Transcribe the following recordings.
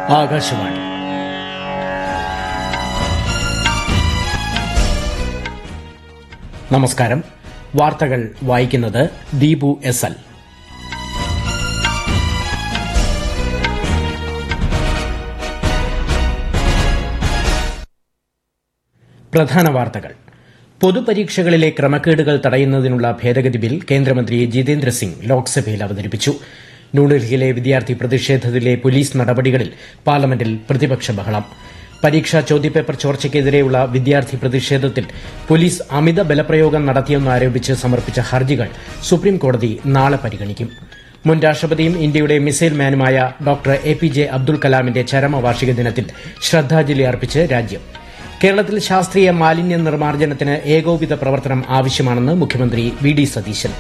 ആകാശവാണി നമസ്കാരം വാർത്തകൾ വായിക്കുന്നത് ദീപു എസ് എൽ പ്രധാന വാർത്തകൾ പൊതുപരീക്ഷകളിലെ ക്രമക്കേടുകൾ തടയുന്നതിനുള്ള ഭേദഗതി ബിൽ കേന്ദ്രമന്ത്രി ജിതേന്ദ്ര സിംഗ് ലോക്സഭയിൽ അവതരിപ്പിച്ചു ന്യൂഡൽഹിയിലെ വിദ്യാർത്ഥി പ്രതിഷേധത്തിലെ പോലീസ് നടപടികളിൽ പാർലമെന്റിൽ പ്രതിപക്ഷ ബഹളം പരീക്ഷാ ചോദ്യപേപ്പർ ചോർച്ചയ്ക്കെതിരെയുള്ള വിദ്യാർത്ഥി പ്രതിഷേധത്തിൽ പോലീസ് അമിത ബലപ്രയോഗം നടത്തിയെന്നാരോപിച്ച് സമർപ്പിച്ച ഹർജികൾ സുപ്രീംകോടതി നാളെ പരിഗണിക്കും മുൻ രാഷ്ട്രപതിയും ഇന്ത്യയുടെ മിസൈൽ മാനുമായ doctor A P J Abdul കലാമിന്റെ ചരമവാർഷിക ദിനത്തിൽ ശ്രദ്ധാഞ്ജലി അർപ്പിച്ച് രാജ്യം കേരളത്തിൽ ശാസ്ത്രീയ മാലിന്യ നിർമ്മാർജ്ജനത്തിന് ഏകോപിത പ്രവർത്തനം ആവശ്യമാണെന്ന് മുഖ്യമന്ത്രി വി ഡി സതീശൻ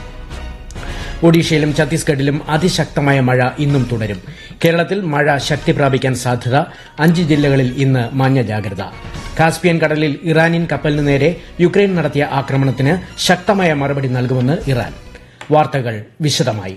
ഒഡീഷയിലും ഛത്തീസ്ഗഡിലും അതിശക്തമായ മഴ ഇന്നും തുടരും കേരളത്തിൽ മഴ ശക്തി പ്രാപിക്കാൻ സാധ്യത അഞ്ച് ജില്ലകളിൽ ഇന്ന് മഞ്ഞ ജാഗ്രത കാസ്പിയൻ കടലിൽ ഇറാനിയൻ കപ്പലിന് നേരെ യുക്രൈൻ നടത്തിയ ആക്രമണത്തിന് ശക്തമായ മറുപടി നൽകുമെന്ന് ഇറാൻ വാർത്തകൾ വിശദമായി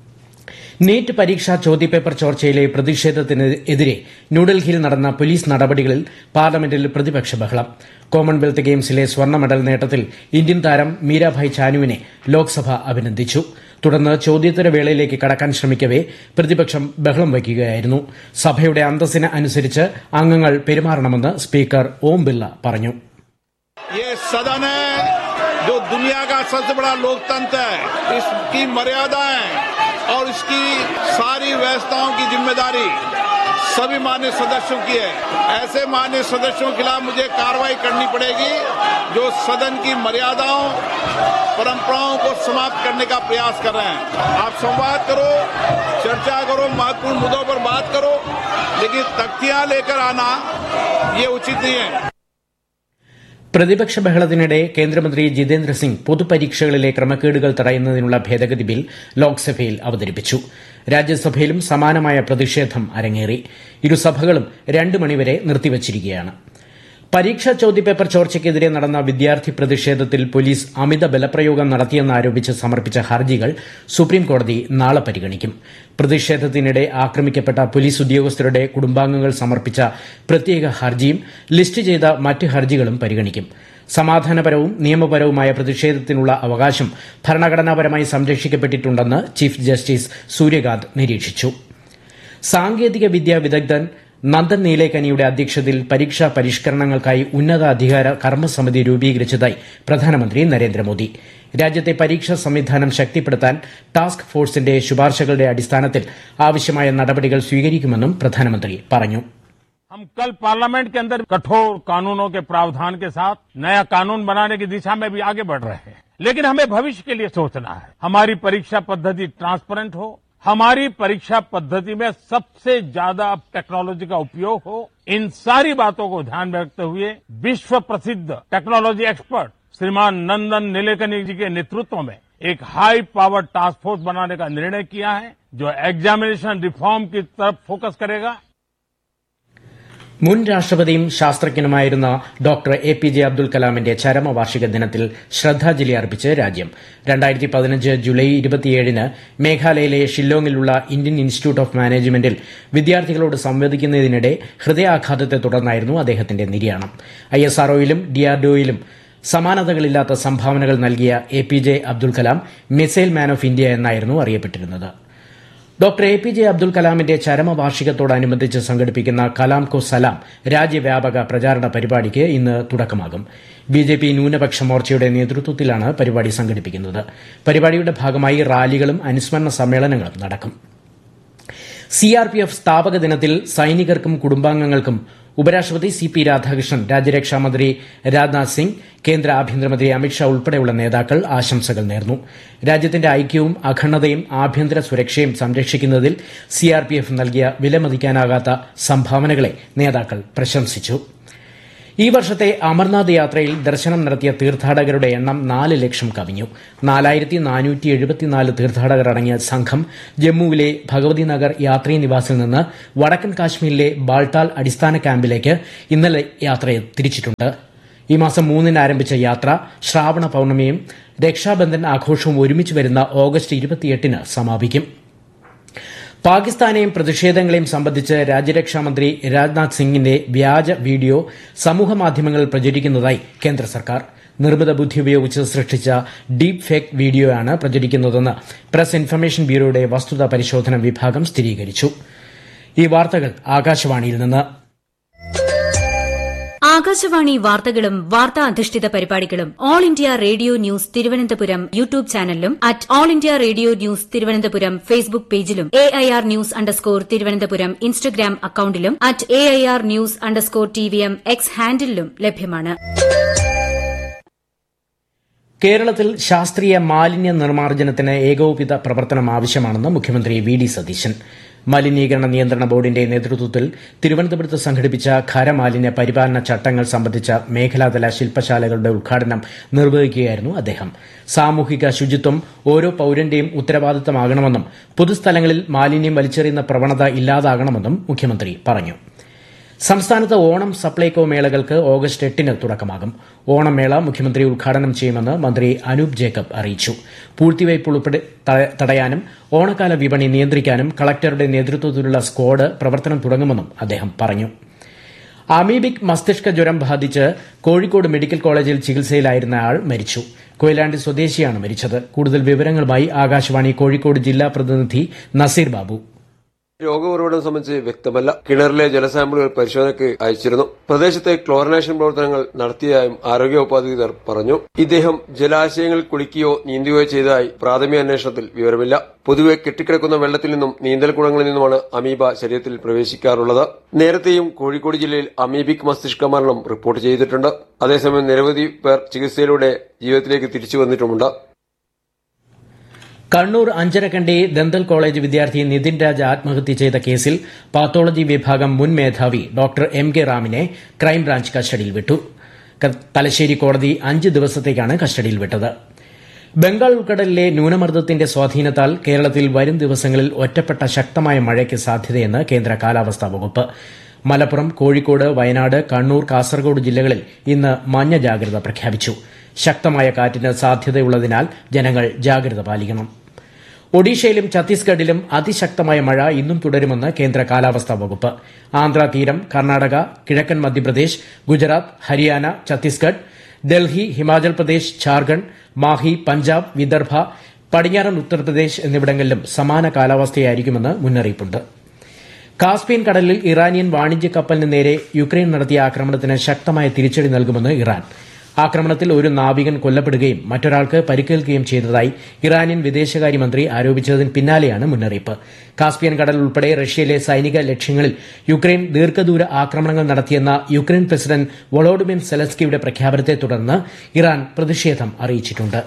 നീറ്റ് പരീക്ഷാ ചോദ്യപേപ്പർ ചോർച്ചയിലെ പ്രതിഷേധത്തിനെതിരെ ന്യൂഡൽഹിയിൽ നടന്ന പോലീസ് നടപടികളിൽ പാർലമെന്റിൽ പ്രതിപക്ഷ ബഹളം കോമൺവെൽത്ത് ഗെയിംസിലെ സ്വർണ്ണ മെഡൽ നേട്ടത്തിൽ ഇന്ത്യൻ താരം മീരാഭായ് ചാനുവിനെ ലോക്സഭ അഭിനന്ദിച്ചു തുടർന്ന് ചോദ്യോത്തര വേളയിലേക്ക് കടക്കാൻ ശ്രമിക്കവെ പ്രതിപക്ഷം ബഹളം വയ്ക്കുകയായിരുന്നു സഭയുടെ അന്തസ്സിന് അനുസരിച്ച് അംഗങ്ങൾ പെരുമാറണമെന്ന് സ്പീക്കർ ഓം ബിർള പറഞ്ഞു ये सदन है जो दुनिया का सबसे बड़ा लोकतंत्र है इसकी मर्यादाएं और इसकी सारी व्यवस्थाओं की जिम्मेदारी सभी मान्य सदस्यों की है ऐसे मान्य सदस्यों के खिलाफ मुझे कार्रवाई करनी पड़ेगी जो सदन की मर्यादाओं परंपराओं को समाप्त करने का प्रयास कर रहे हैं आप संवाद करो चर्चा करो महत्वपूर्ण मुद्दों पर बात करो लेकिन तख्तियां लेकर आना ये उचित नहीं है പ്രതിപക്ഷ ബഹളത്തിനിടെ കേന്ദ്രമന്ത്രി ജിതേന്ദ്ര സിംഗ് പൊതുപരീക്ഷകളിലെ ക്രമക്കേടുകൾ തടയുന്നതിനുള്ള ഭേദഗതി ബിൽ ലോക്സഭയിൽ അവതരിപ്പിച്ചു രാജ്യസഭയിലും സമാനമായ പ്രതിഷേധം അരങ്ങേറി ഇരുസഭകളും രണ്ട് മണിവരെ നിർത്തിവച്ചിരിക്കുകയാണ് പരീക്ഷാ ചോദ്യപേപ്പർ ചോർച്ചയ്ക്കെതിരെ നടന്ന വിദ്യാർത്ഥി പ്രതിഷേധത്തിൽ പോലീസ് അമിത ബലപ്രയോഗം നടത്തിയെന്നാരോപിച്ച് സമർപ്പിച്ച ഹർജികൾ സുപ്രീംകോടതി നാളെ പരിഗണിക്കും പ്രതിഷേധത്തിനിടെ ആക്രമിക്കപ്പെട്ട പോലീസ് ഉദ്യോഗസ്ഥരുടെ കുടുംബാംഗങ്ങൾ സമർപ്പിച്ച പ്രത്യേക ഹർജിയും ലിസ്റ്റ് ചെയ്ത മറ്റ് ഹർജികളും പരിഗണിക്കും സമാധാനപരവും നിയമപരവുമായ പ്രതിഷേധത്തിനുള്ള അവകാശം ഭരണഘടനാപരമായി സംരക്ഷിക്കപ്പെട്ടിട്ടുണ്ടെന്ന് ചീഫ് ജസ്റ്റിസ് സൂര്യകാന്ത് നിരീക്ഷിച്ചു സാങ്കേതിക വിദ്യാ വിദഗ്ധൻ നന്ദൻ നീലേക്കനിയുടെ അധ്യക്ഷതയിൽ പരീക്ഷാ പരിഷ്കരണങ്ങൾക്കായി ഉന്നതാധികാര കർമ്മസമിതി രൂപീകരിച്ചതായി പ്രധാനമന്ത്രി നരേന്ദ്രമോദി രാജ്യത്തെ പരീക്ഷാ സംവിധാനം ശക്തിപ്പെടുത്താൻ ടാസ്ക് ഫോഴ്സിന്റെ ശുപാർശകളുടെ അടിസ്ഥാനത്തിൽ ആവശ്യമായ നടപടികൾ സ്വീകരിക്കുമെന്നും പ്രധാനമന്ത്രി പറഞ്ഞു हम कल पार्लियामेंट के अंदर कठोर कानूनों के प्रावधान के साथ नया कानून बनाने की दिशा में भी आगे बढ़ रहे हैं लेकिन हमें भविष्य के लिए सोचना है हमारी परीक्षा पद्धति ट्रांसपेरेंट हो हमारी परीक्षा पद्धति में सबसे ज्यादा टेक्नोलॉजी का उपयोग हो इन सारी बातों को ध्यान में रखते हुए विश्व प्रसिद्ध टेक्नोलॉजी एक्सपर्ट श्रीमान नंदन नीलेकनी जी के नेतृत्व में एक हाई पावर टास्क फोर्स बनाने का निर्णय किया है जो एग्जामिनेशन रिफॉर्म की तरफ फोकस करेगा മുൻ രാഷ്ട്രപതിയും ശാസ്ത്രജ്ഞനുമായിരുന്ന doctor A P J Abdul കലാമിന്റെ ചരമവാർഷിക ദിനത്തിൽ ശ്രദ്ധാഞ്ജലി അർപ്പിച്ച് രാജ്യം രണ്ടായിരത്തി പതിനഞ്ച് ജൂലൈ ഇരുപത്തിയേഴിന് മേഘാലയയിലെ ഷില്ലോങ്ങിലുള്ള ഇന്ത്യൻ ഇൻസ്റ്റിറ്റ്യൂട്ട് ഓഫ് മാനേജ്മെന്റിൽ വിദ്യാർത്ഥികളോട് സംവദിക്കുന്നതിനിടെ ഹൃദയാഘാതത്തെ തുടർന്നായിരുന്നു അദ്ദേഹത്തിന്റെ നിര്യാണം ഐ എസ് ആർഒയിലും ഡിആർഡിഒയിലും സമാനതകളില്ലാത്ത സംഭാവനകൾ നൽകിയ A P J Abdul Kalam missile man of India എന്നായിരുന്നു അറിയപ്പെട്ടിരുന്നത് doctor A P J Abdul കലാമിന്റെ ചരമവാർഷികത്തോടനുബന്ധിച്ച് സംഘടിപ്പിക്കുന്ന കലാം കോ സലാം രാജ്യവ്യാപക പ്രചാരണ പരിപാടിക്ക് ഇന്ന് തുടക്കമാകും ബി ജെ പി ന്യൂനപക്ഷ മോർച്ചയുടെ നേതൃത്വത്തിലാണ് പരിപാടി സംഘടിപ്പിക്കുന്നത് പരിപാടിയുടെ ഭാഗമായി റാലികളും അനുസ്മരണ സമ്മേളനങ്ങളും നടക്കും സിആർപിഎഫ് സ്ഥാപക ദിനത്തിൽ സൈനികർക്കും കുടുംബാംഗങ്ങൾക്കും ഉപരാഷ്ട്രപതി സി പി രാധാകൃഷ്ണൻ രാജ്യരക്ഷാമന്ത്രി രാജ്നാഥ് സിംഗ് കേന്ദ്ര ആഭ്യന്തരമന്ത്രി അമിത്ഷാ ഉൾപ്പെടെയുള്ള നേതാക്കൾ ആശംസകൾ നേർന്നു രാജ്യത്തിന്റെ ഐക്യവും അഖണ്ഡതയും ആഭ്യന്തര സുരക്ഷയും സംരക്ഷിക്കുന്നതിൽ സിആർപിഎഫ് നൽകിയ വിലമതിക്കാനാകാത്ത സംഭാവനകളെ നേതാക്കൾ പ്രശംസിച്ചു ഈ വർഷത്തെ അമർനാഥ് യാത്രയിൽ ദർശനം നടത്തിയ തീർത്ഥാടകരുടെ എണ്ണം നാല് ലക്ഷം കവിഞ്ഞു നാലായിരത്തി നാനൂറ്റി എഴുപത്തിനാല് തീർത്ഥാടകർ അടങ്ങിയ സംഘം ജമ്മുവിലെ ഭഗവതി നഗർ യാത്രീ നിവാസിൽ നിന്ന് വടക്കൻ കാശ്മീരിലെ ബാൾട്ടാൽ അടിസ്ഥാന ക്യാമ്പിലേക്ക് ഇന്നലെ യാത്ര തിരിച്ചിട്ടുണ്ട് ഈ മാസം മൂന്നിന് ആരംഭിച്ച യാത്ര ശ്രാവണ പൌർണമിയും രക്ഷാബന്ധൻ ആഘോഷവും ഒരുമിച്ച് വരുന്ന ഓഗസ്റ്റ് ഇരുപത്തിയെട്ടിന് സമാപിക്കും പാകിസ്ഥാനെയും പ്രതിഷേധങ്ങളെയും സംബന്ധിച്ച് രാജ്യരക്ഷാമന്ത്രി രാജ്നാഥ് സിംഗിന്റെ വ്യാജ വീഡിയോ സമൂഹമാധ്യമങ്ങളിൽ പ്രചരിക്കുന്നതായി കേന്ദ്ര സർക്കാർ നിർമ്മിത ബുദ്ധി ഉപയോഗിച്ച് സൃഷ്ടിച്ച ഡീപ് ഫേക്ക് വീഡിയോയാണ് പ്രചരിക്കുന്നതെന്ന് പ്രസ് ഇൻഫർമേഷൻ ബ്യൂറോയുടെ വസ്തുതാ പരിശോധന വിഭാഗം സ്ഥിരീകരിച്ചു ഈ വാർത്തകൾ ആകാശവാണിയിൽ നിന്ന് ആകാശവാണി വാർത്തകളും വാർത്താ അധിഷ്ഠിത പരിപാടികളും all India radio news Thiruvananthapuram YouTube ചാനലിലും at all India radio news Thiruvananthapuram Facebook പേജിലും A I R news underscore Thiruvananthapuram Instagram അക്കൌണ്ടിലും at A I R news underscore T V M X ഹാൻഡിലും ലഭ്യമാണ് കേരളത്തിൽ ശാസ്ത്രീയ മാലിന്യ നിർമ്മാർജ്ജനത്തിന് ഏകോപിത പ്രവർത്തനം ആവശ്യമാണെന്ന് മുഖ്യമന്ത്രി വി ഡി സതീശൻ മലിനീകരണ നിയന്ത്രണ ബോർഡിന്റെ നേതൃത്വത്തിൽ തിരുവനന്തപുരത്ത് സംഘടിപ്പിച്ച ഖരമാലിന്യ പരിപാലന ചട്ടങ്ങൾ സംബന്ധിച്ച മേഖലാതല ശില്പശാലകളുടെ ഉദ്ഘാടനം നിർവഹിക്കുകയായിരുന്നു അദ്ദേഹം സാമൂഹിക ശുചിത്വം ഓരോ പൌരന്റെയും ഉത്തരവാദിത്തമാകണമെന്നും പൊതുസ്ഥലങ്ങളിൽ മാലിന്യം വലിച്ചെറിയുന്ന പ്രവണത ഇല്ലാതാകണമെന്നും മുഖ്യമന്ത്രി പറഞ്ഞു സംസ്ഥാനത്ത് ഓണം സപ്ലൈകോ മേളകൾക്ക് ഓഗസ്റ്റ് എട്ടിന് തുടക്കമാകും ഓണം മേള മുഖ്യമന്ത്രി ഉദ്ഘാടനം ചെയ്യുമെന്ന് മന്ത്രി അനൂപ് ജേക്കബ് അറിയിച്ചു പൂഴ്ത്തിവയ്പ് ഉൾപ്പെടെ തടയാനും ഓണക്കാല വിപണി നിയന്ത്രിക്കാനും കളക്ടറുടെ നേതൃത്വത്തിലുള്ള സ്ക്വാഡ് പ്രവർത്തനം തുടങ്ങുമെന്നും അദ്ദേഹം പറഞ്ഞു അമീബിക് മസ്തിഷ്ക ജ്വരം ബാധിച്ച് കോഴിക്കോട് മെഡിക്കൽ കോളേജിൽ ചികിത്സയിലായിരുന്ന ആൾ മരിച്ചു കൊയിലാണ്ടി സ്വദേശിയാണ് മരിച്ചത് കൂടുതൽ വിവരങ്ങളുമായി ആകാശവാണി കോഴിക്കോട് ജില്ലാ പ്രതിനിധി നസീർ ബാബു രോഗഉറവിടം സംബന്ധിച്ച് വ്യക്തമല്ല കിണറിലെ ജലസാമ്പിളുകൾ പരിശോധനയ്ക്ക് അയച്ചിരുന്നു പ്രദേശത്തെ ക്ലോറിനേഷൻ പ്രവർത്തനങ്ങൾ നടത്തിയതായും ആരോഗ്യവകുപ്പ് അധികൃതർ പറഞ്ഞു ഇദ്ദേഹം ജലാശയങ്ങളിൽ കുളിക്കുകയോ നീന്തുകയോ ചെയ്തതായി പ്രാഥമിക അന്വേഷണത്തിൽ വിവരമില്ല പൊതുവെ കെട്ടിക്കിടക്കുന്ന വെള്ളത്തിൽ നിന്നും നീന്തൽക്കുളങ്ങളിൽ നിന്നുമാണ് അമീബ ശരീരത്തിൽ പ്രവേശിക്കാറുള്ളത് നേരത്തെയും കോഴിക്കോട് ജില്ലയിൽ അമീബിക് മസ്തിഷ്ക മരണം റിപ്പോർട്ട് ചെയ്തിട്ടുണ്ട് അതേസമയം നിരവധി പേർ ചികിത്സയിലൂടെ ജീവിതത്തിലേക്ക് തിരിച്ചു വന്നിട്ടുമുണ്ട് കണ്ണൂർ അഞ്ചരക്കണ്ടി ദന്തൽ കോളേജ് വിദ്യാർത്ഥി നിതിൻ രാജ് ആത്മഹത്യ ചെയ്ത കേസിൽ പാത്തോളജി വിഭാഗം മുൻ മേധാവി ഡോക്ടർ എം കെ റാമിനെ ക്രൈംബ്രാഞ്ച് കസ്റ്റഡിയിൽ വിട്ടു തലശ്ശേരി കോടതി അഞ്ച് ദിവസത്തേക്കാണ് കസ്റ്റഡിയിൽ വിട്ടത് ബംഗാൾ ഉൾക്കടലിലെ ന്യൂനമർദ്ദത്തിന്റെ സ്വാധീനത്താൽ കേരളത്തിൽ വരും ദിവസങ്ങളിൽ ഒറ്റപ്പെട്ട ശക്തമായ മഴയ്ക്ക് സാധ്യതയെന്ന് കേന്ദ്ര കാലാവസ്ഥാ വകുപ്പ് മലപ്പുറം കോഴിക്കോട് വയനാട് കണ്ണൂർ കാസർഗോഡ് ജില്ലകളിൽ ഇന്ന് മഞ്ഞ ജാഗ്രത പ്രഖ്യാപിച്ചു ശക്തമായ കാറ്റിന് സാധ്യതയുള്ളതിനാൽ ജനങ്ങൾ ജാഗ്രത പാലിക്കണം ഒഡീഷയിലും ഛത്തീസ്ഗഡിലും അതിശക്തമായ മഴ ഇന്നും തുടരുമെന്ന് കേന്ദ്ര കാലാവസ്ഥാ വകുപ്പ് ആന്ധ്ര തീരം കർണാടക കിഴക്കൻ മധ്യപ്രദേശ് ഗുജറാത്ത് ഹരിയാന ഛത്തീസ്ഗഡ് ഡൽഹി ഹിമാചൽ പ്രദേശ് ഝാർഖണ്ഡ് മാഹി പഞ്ചാബ് വിദർഭ പടിഞ്ഞാറൻ ഉത്തർപ്രദേശ് എന്നിവിടങ്ങളിലും സമാന കാലാവസ്ഥയായിരിക്കുമെന്ന് മുന്നറിയിപ്പുണ്ട് കാസ്പിയൻ കടലിൽ ഇറാനിയൻ വാണിജ്യ കപ്പലിന് നേരെ യുക്രൈൻ നടത്തിയ ആക്രമണത്തിന് ശക്തമായ തിരിച്ചടി നൽകുമെന്ന് ഇറാൻ ആക്രമണത്തിൽ ഒരു നാവികൻ കൊല്ലപ്പെടുകയും മറ്റൊരാൾക്ക് പരിക്കേൽക്കുകയും ചെയ്തതായി ഇറാനിയൻ വിദേശകാര്യമന്ത്രി ആരോപിച്ചതിന് പിന്നാലെയാണ് മുന്നറിയിപ്പ് കാസ്പിയൻ കടൽ ഉൾപ്പെടെ റഷ്യയിലെ സൈനിക ലക്ഷ്യങ്ങളിൽ യുക്രൈൻ ദീർഘദൂര ആക്രമണങ്ങൾ നടത്തിയെന്ന യുക്രൈൻ പ്രസിഡന്റ് വൊളോഡിമിർ സെലസ്കിയുടെ പ്രഖ്യാപനത്തെ തുടർന്ന് ഇറാൻ പ്രതിഷേധം അറിയിച്ചിട്ടുണ്ട്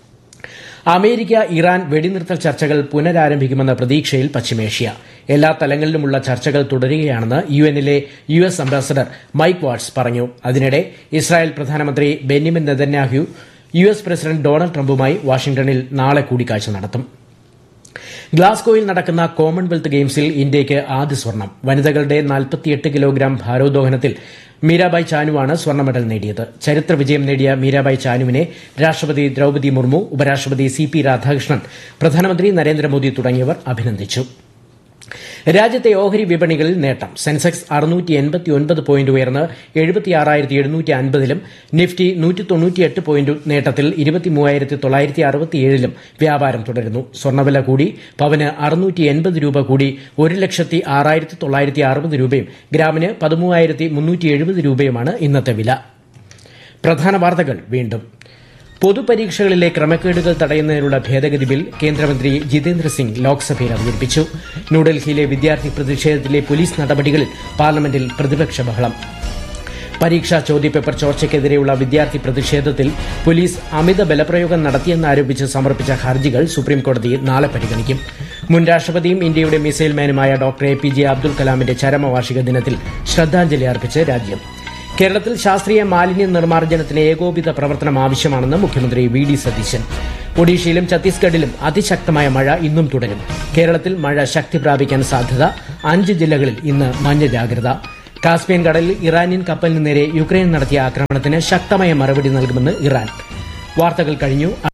അമേരിക്ക ഇറാൻ വെടിനിർത്തൽ ചർച്ചകൾ പുനരാരംഭിക്കുമെന്ന പ്രതീക്ഷയിൽ പശ്ചിമേഷ്യ എല്ലാ തലങ്ങളിലുമുള്ള ചർച്ചകൾ തുടരുകയാണെന്ന് യു എന്നിലെ U S ambassador Mike Waltz പറഞ്ഞു അതിനിടെ ഇസ്രായേൽ പ്രധാനമന്ത്രി Benjamin Netanyahu U S president Donald ട്രംപുമായി വാഷിംഗ്ടണിൽ നാളെ കൂടിക്കാഴ്ച നടത്തും ഗ്ലാസ്ഗോയിൽ നടക്കുന്ന കോമൺവെൽത്ത് ഗെയിംസിൽ ഇന്ത്യയ്ക്ക് ആദ്യ സ്വർണം വനിതകളുടെ നാൽപ്പത്തിയെട്ട് കിലോഗ്രാം ഭാരോദ്വഹനത്തിൽ മീരാബായ് ചാനുവാണ് സ്വർണ്ണ മെഡൽ നേടിയത് ചരിത്ര വിജയം നേടിയ മീരാബായ് ചാനുവിനെ രാഷ്ട്രപതി ദ്രൌപതി മുർമു ഉപരാഷ്ട്രപതി സി പി രാധാകൃഷ്ണൻ പ്രധാനമന്ത്രി നരേന്ദ്രമോദി തുടങ്ങിയവർ അഭിനന്ദിച്ചു രാജ്യത്തെ ഓഹരി വിപണികളിൽ നേട്ടം സെൻസെക്സ് അറുന്നൂറ്റി എൺപത്തി ഒൻപത് പോയിന്റ് ഉയർന്ന് എഴുപത്തിയാറായിരത്തി എഴുന്നൂറ്റി അൻപതിലും നിഫ്റ്റി നൂറ്റി തൊണ്ണൂറ്റിയെട്ട് പോയിന്റ് നേട്ടത്തിൽ ഇരുപത്തിമൂവായിരത്തി തൊള്ളായിരത്തി അറുപത്തിയേഴിലും വ്യാപാരം തുടരുന്നു സ്വർണ്ണവില കൂടി പവന് അറുന്നൂറ്റി എൺപത് രൂപ കൂടി ഒരു ലക്ഷത്തി ആറായിരത്തി തൊള്ളായിരത്തി അറുപത് രൂപയും ഗ്രാമിന് പതിമൂവായിരത്തി മുന്നൂറ്റി എഴുപത് രൂപയുമാണ് ഇന്നത്തെ വില പ്രധാന വാർത്തകൾ വീണ്ടും പൊതുപരീക്ഷകളിലെ ക്രമക്കേടുകൾ തടയുന്നതിനുള്ള ഭേദഗതി ബിൽ കേന്ദ്രമന്ത്രി ജിതേന്ദ്ര സിംഗ് ലോക്സഭയിൽ അവതരിപ്പിച്ചു ന്യൂഡൽഹിയിലെ വിദ്യാർത്ഥി പ്രതിഷേധത്തിലെ പോലീസ് നടപടികളിൽ പാർലമെന്റിൽ പ്രതിപക്ഷ ബഹളം പരീക്ഷാ ചോദ്യപേപ്പർ ചോർച്ചയ്ക്കെതിരെയുള്ള വിദ്യാർത്ഥി പ്രതിഷേധത്തിൽ പോലീസ് അമിത ബലപ്രയോഗം നടത്തിയെന്നാരോപിച്ച് സമർപ്പിച്ച ഹർജികൾ സുപ്രീംകോടതി നാളെ പരിഗണിക്കും മുൻ രാഷ്ട്രപതിയും ഇന്ത്യയുടെ മിസൈൽ മാനുമായ doctor A P J Abdul കലാമിന്റെ ചരമവാർഷിക ദിനത്തിൽ ശ്രദ്ധാഞ്ജലി അർപ്പിച്ച് രാജ്യം കേരളത്തിൽ ശാസ്ത്രീയ മാലിന്യ നിർമ്മാർജ്ജനത്തിന് ഏകോപിത പ്രവർത്തനം ആവശ്യമാണെന്ന് മുഖ്യമന്ത്രി വി ഡി സതീശൻ ഒഡീഷയിലും ഛത്തീസ്ഗഡിലും അതിശക്തമായ മഴ ഇന്നും തുടരും കേരളത്തിൽ മഴ ശക്തി പ്രാപിക്കാൻ സാധ്യത അഞ്ച് ജില്ലകളിൽ ഇന്ന് മഞ്ഞ ജാഗ്രത കാസ്പിയൻ കടലിൽ ഇറാനിയൻ കപ്പലിന് നേരെ യുക്രൈൻ നടത്തിയ ആക്രമണത്തിന് ശക്തമായ മറുപടി നൽകുമെന്ന് ഇറാൻ വാർത്തകൾ കഴിഞ്ഞു